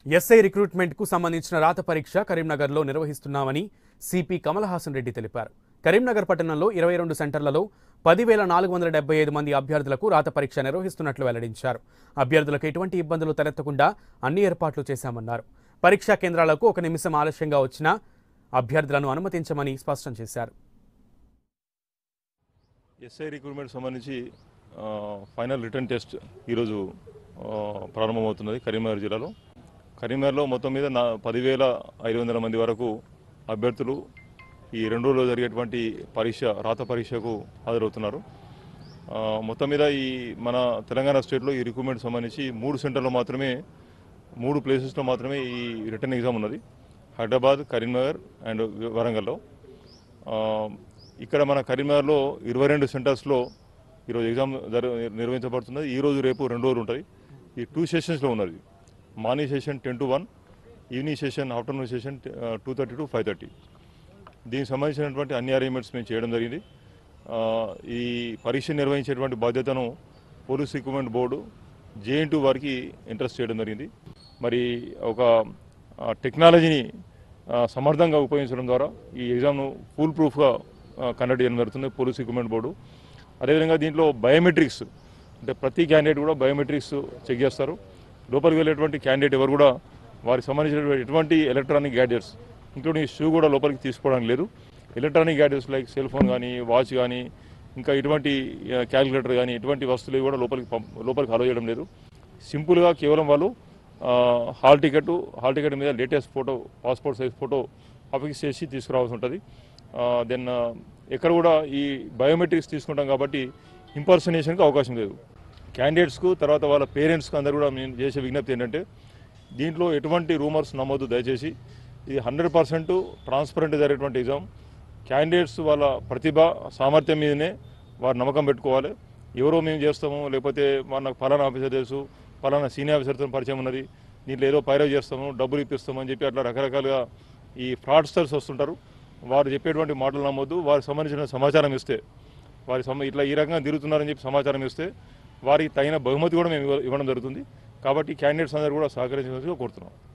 SI రిక్రూట్మెంట్కు సంబంధించిన రాత పరీక్ష కరీంనగర్లో నిర్వహిస్తున్నామని సిపి కమల్ హాసన్ రెడ్డి తెలిపారు కరీంనగర్ పట్టణంలో ఇరవై రెండు సెంటర్లలో పదివేల నాలుగు వందల డెబ్బై ఐదు మంది అభ్యర్థులకు రాత పరీక్ష నిర్వహిస్తున్నట్లు వెల్లడించారు అభ్యర్థులకు ఎటువంటి ఇబ్బందులు తలెత్తకుండా అన్ని ఏర్పాట్లు చేశామన్నారు పరీక్షా కేంద్రాలకు ఒక నిమిషం ఆలస్యంగా వచ్చినా అభ్యర్థులను అనుమతించమని స్పష్టం చేశారు ఎస్ఐ రిక్రూట్మెంట్ సంబంధించి ఆ, ఫైనల్ రిటర్న్ టెస్ట్ ఈరోజు ఆ, ప్రారంభమవుతున్నది కరీంనగర్ జిల్లాలో కరీంనగర్లో మొత్తం మీద నా పదివేల ఐదు వందల మంది వరకు అభ్యర్థులు ఈ రెండు రోజుల్లో జరిగేటువంటి పరీక్ష రాత పరీక్షకు హాజరవుతున్నారు ఆ, మొత్తం మీద ఈ మన తెలంగాణ స్టేట్లో ఈ రిక్రూట్మెంట్ సంబంధించి మూడు సెంటర్లో మాత్రమే మూడు ప్లేసెస్లో మాత్రమే ఈ రిటర్న్ ఎగ్జామ్ ఉన్నది హైదరాబాద్ కరీంనగర్ అండ్ వరంగల్లో ఆ, ఇక్కడ మన కరీంనగర్లో ఇరవై రెండు సెంటర్స్లో ఈరోజు ఎగ్జామ్ జరు నిర్వహించబడుతున్నది ఈ రోజు రేపు రెండు రోజులు ఉంటుంది ఈ టూ సెషన్స్లో ఉన్నది morning session ten to one evening session afternoon session two thirty to five thirty దీనికి సంబంధించినటువంటి అన్ని అరేంజ్మెంట్స్ మేము చేయడం జరిగింది ఆ, ఈ పరీక్ష నిర్వహించేటువంటి బాధ్యతను పోలీస్ రిక్రూట్మెంట్ బోర్డు జేఎన్ వారికి ఇంట్రెస్ట్ చేయడం జరిగింది మరి ఒక ఆ, టెక్నాలజీని ఆ, సమర్థంగా ఉపయోగించడం ద్వారా ఈ ఎగ్జామ్ను ఫుల్ ప్రూఫ్గా కండక్ట్ చేయడం జరుగుతుంది పోలీస్ రిక్రూట్మెంట్ బోర్డు అదేవిధంగా దీంట్లో బయోమెట్రిక్స్ అంటే ప్రతి క్యాండిడేట్ కూడా బయోమెట్రిక్స్ చెక్ చేస్తారు లోపలికి వెళ్ళేటువంటి క్యాండిడేట్ ఎవరు కూడా వారికి సంబంధించినటువంటి ఎటువంటి ఎలక్ట్రానిక్ గ్యాడ్జెట్స్ ఇంక్లూడింగ్ షూ కూడా లోపలికి తీసుకోవడానికి లేదు electronic gadgets like cell phone కానీ వాచ్ కానీ ఇంకా ఇటువంటి క్యాలిక్యులేటర్ కానీ ఇటువంటి వస్తువులు కూడా లోపలికి పంప్ లోపలికి అలో చేయడం లేదు సింపుల్గా కేవలం వాళ్ళు ఆ, హాల్ టికెట్ హాల్ టికెట్ మీద latest photo passport size photo affix చేసి తీసుకురావాల్సి ఉంటుంది దెన్ ఎక్కడ కూడా ఈ బయోమెట్రిక్స్ తీసుకుంటాం కాబట్టి ఇంపర్సనేషన్కి అవకాశం లేదు క్యాండిడేట్స్కు తర్వాత వాళ్ళ పేరెంట్స్కి అందరు కూడా నేను చేసే విజ్ఞప్తి ఏంటంటే దీంట్లో ఎటువంటి రూమర్స్ నమ్మొద్దు దయచేసి ఇది హండ్రెడ్ పర్సెంట్ ట్రాన్స్పరెంట్ జరిగేటువంటి ఎగ్జామ్ క్యాండిడేట్స్ వాళ్ళ ప్రతిభ సామర్థ్యం మీదనే వారు నమ్మకం పెట్టుకోవాలి ఎవరో మేము చేస్తాము లేకపోతే మనకు ఫలానా ఆఫీసర్ తెలుసు ఫలానా సీనియర్ ఆఫీసర్తో పరిచయం ఉన్నది దీంట్లో ఏదో పైరవ్ చేస్తాము డబ్బులు ఇప్పిస్తాము అని చెప్పి అట్లా రకరకాలుగా ఈ ఫ్రాడ్స్టర్స్ వస్తుంటారు వారు చెప్పేటువంటి మాటలు నమ్మొద్దు వారికి సంబంధించిన సమాచారం ఇస్తే వారి సమ ఇట్లా ఈ రకంగా తిరుగుతున్నారని చెప్పి సమాచారం ఇస్తే వారికి తగిన బహుమతి కూడా మేము ఇవ్వ- ఇవ్వడం జరుగుతుంది కాబట్టి క్యాండిడేట్స్ అందరూ కూడా సహకరించాల్సిందిగా కోరుతున్నాం